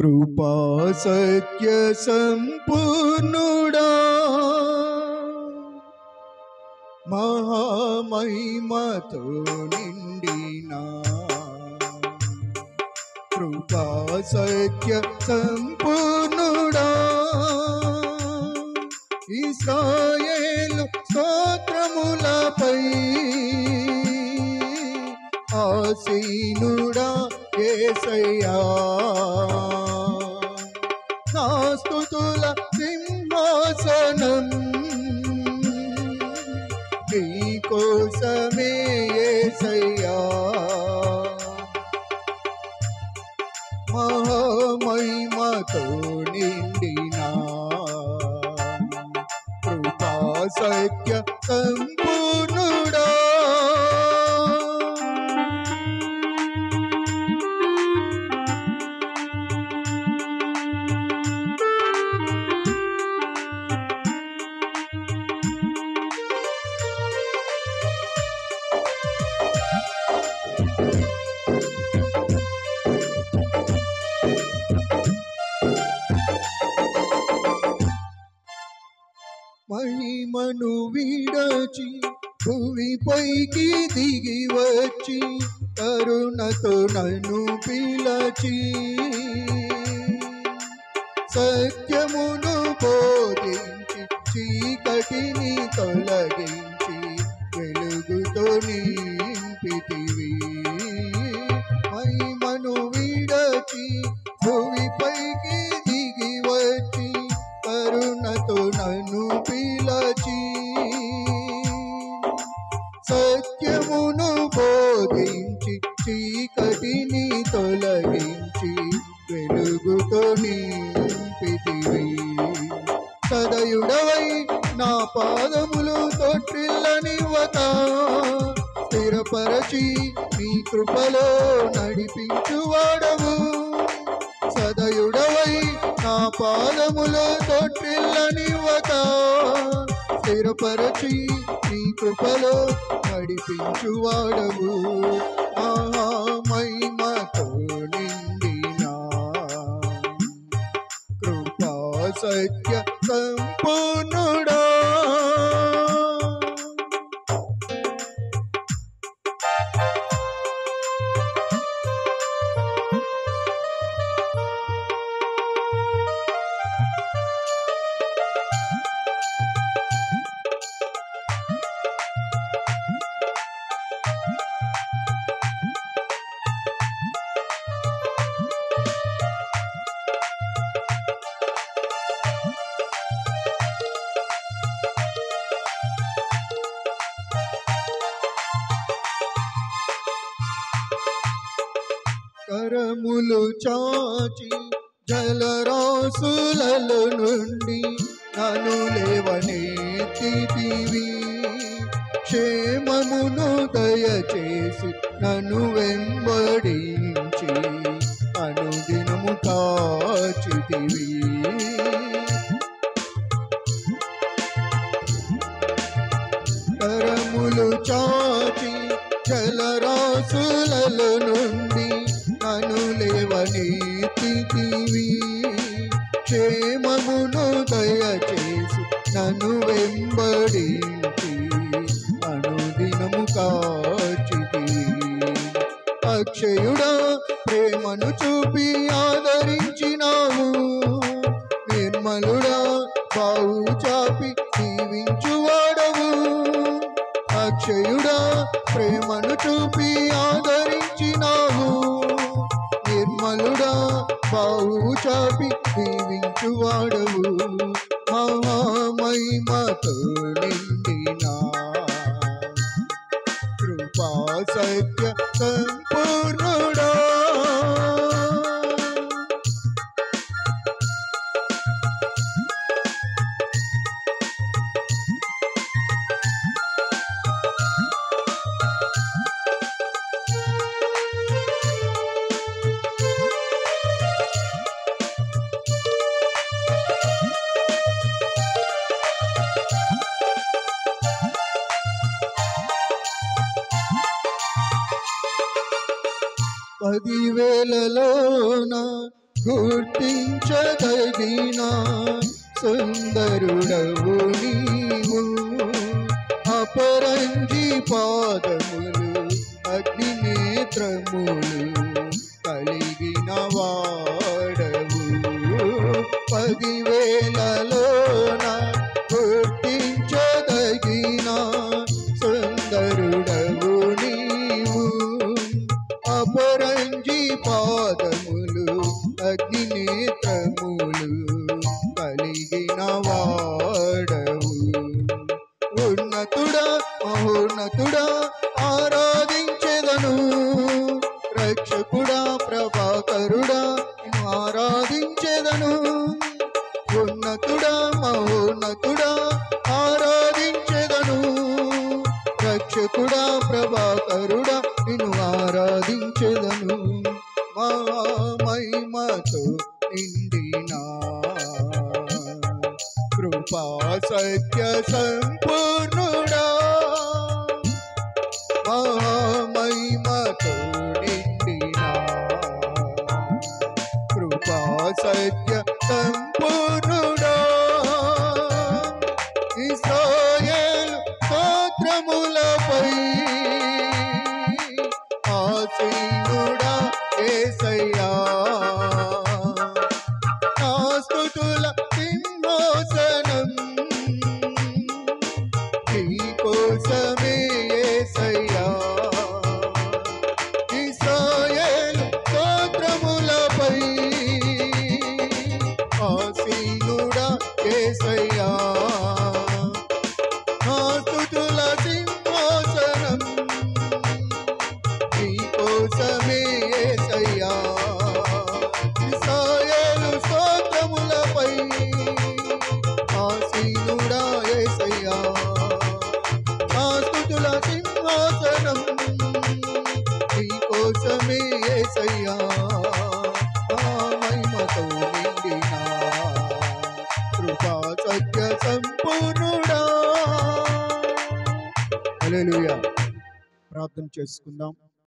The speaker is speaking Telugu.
కృపా సత్య సంపూర్ణుడా మహామహిమతో నిండినా కృపా సత్య సంపూర్ణుడా ఇస్రాయేలు స్తోత్రములపై ఆసీనుడా ఏసయ్యా నా స్తుతుల సింహాసనం నీ కోసమే ఏసయ్యా మహామహిమతో నిండినా కృపా సత్య సంపూర్ణుడా మహిమను విడచి భూమిపైకి దిగి వచ్చి కరుణతో నన్ను పిలచి సత్యమును బోధించి చీకటిని తొలగించి వెలుగుతో నింపితివి మహిమను విడచి భూమిపైకి దిగి వచ్చి కరుణతో నన్ను పిలచి సత్యమును బోధించి చీకటిని తొలగించి వెలుగుతో నింపితివి సదయుడవై నా పాదములు తొట్టిల్లనివ్వత స్థిరపరచి నీ కృపలో నడిపించువాడవు సదయుడవై నా పాదములో తొట్టిల్లనివ్వక స్థిరపరచి నీ కృపలో నడిపించువాడవు మహిమతో నిండినా కృపా సత్య సంపూర్ణుడా కరములు చాచి జలరాసులలో నుండి నన్ను లేవనెత్తితివి క్షేమమును దయచేసి నన్ను వెంబడించి అనుదినము కాచితివి కరములు చాచి జలరాసులలో నుండి నన్ను లేవనెత్తితివి క్షేమమును దయచేసి నన్ను వెంబడించి అనుదినము కాచితివి అక్షయుడా ప్రేమను చూపి ఆదరించినావు నిర్మలుడా బావు చాపి దీవించువాడవు అక్షయుడా ప్రేమను చూపి ఆదరించినావు నిర్మలుడా బావు చాపి దీవించువాడవు మహామహిమతో నిండినా కృపా సత్య సంపూర్ణుడా పదివేలలోన గుర్తించదగిన సుందరుడవు నీవు అపరంజి పాదములు అగ్ని నేత్రములు కలిగిన వాడవు పదివేలలోన గుర్తించదగిన సుందరుడవు నీవు అపరంజి పాదములు అగ్ని నేత్రములు కలిగిన వాడవు ఉన్నతుడా మహోన్నతుడా ఆరాధించెదను రక్షకుడా ప్రభాకరుడా నిన్ను ఆరాధించెదను ఉన్నతుడా మహోన్నతుడా ఆరాధించెదను రక్షకుడా ప్రభాకరుడా నిన్ను ఆరాధించెదను మా మహిమతో నిండినా కృపా సత్య సంపూర్ణుడా మహిమతో నిండినా కృపా సత్య సంపూర్ణుడా ఇస్రాయేలు స్తోత్రములపై ఆసీనుడా ఏసయ్యా నా స్తుతుల సింహాసనం నీ కోసమే యేసయ్యా ఇశ్రాయేలు స్తోత్రములపై ఆసీనుడా యేసయ్యా నా స్తుతుల సింహాసనం నీ కోసమే యేసయ్యా ఇశ్రాయేలు స్తోత్రములపై ఆసీనుడా యేసయ్యా నా స్తుతుల సింహాసనం నీ కోసమే యేసయ్యా ఆ మహిమతో నిండిన కృపా సత్య సంపూర్ణుడా హల్లెలూయా ప్రార్థన చేసుకుందాం